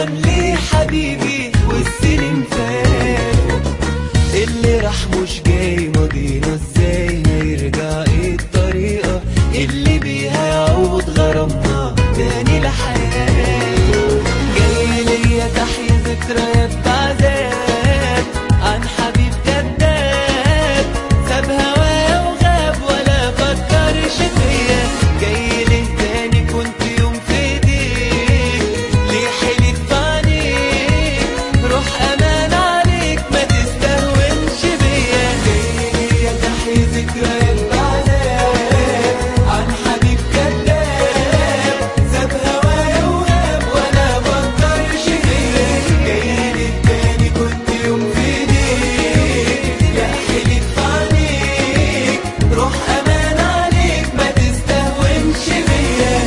ندم ليه حبيبي والسنين فاتوا اللي راح مش جاي ماضينا ازاي هيرجع ايه الطريقة اللي بيها يعود غرامنا تاني لحياته جاي ليا تحيي ذكريات بعذاب عن حبيب كذاب ساب هوايا وغاب ولا فكرش فيا جاي ليه تاني كنت يوم في ايديك ليه حلت بعينيك روح امان عليك ما تستهونش بيا جاي ليا تحيي ذكريات بعذاب عن حبيب كذاب ساب هوايا وغاب ولا فكرش فيا جاي ليه تاني كنت يوم في ايديك يا حلت بعينيك روح امان عليك ما تستهونش بيا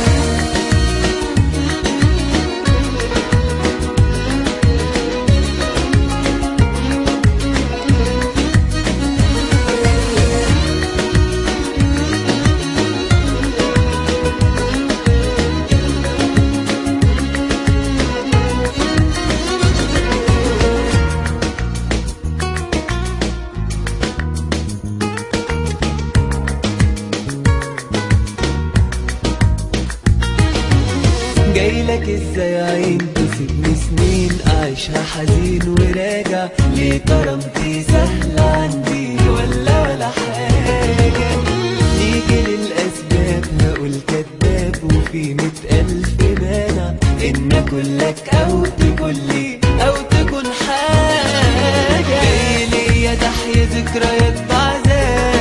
جاي لك ازاي عين تسيبني سنين اعيشها حزين وراجع ليه كرامتي سهلة عندي ولا ولا حاجة نيجي للأسباب هقول كداب وفي مئة ألف مانع إن أكون لك أو تكون لي أو تكون حاجة جاي ليا تحيي ذكريات بعذاب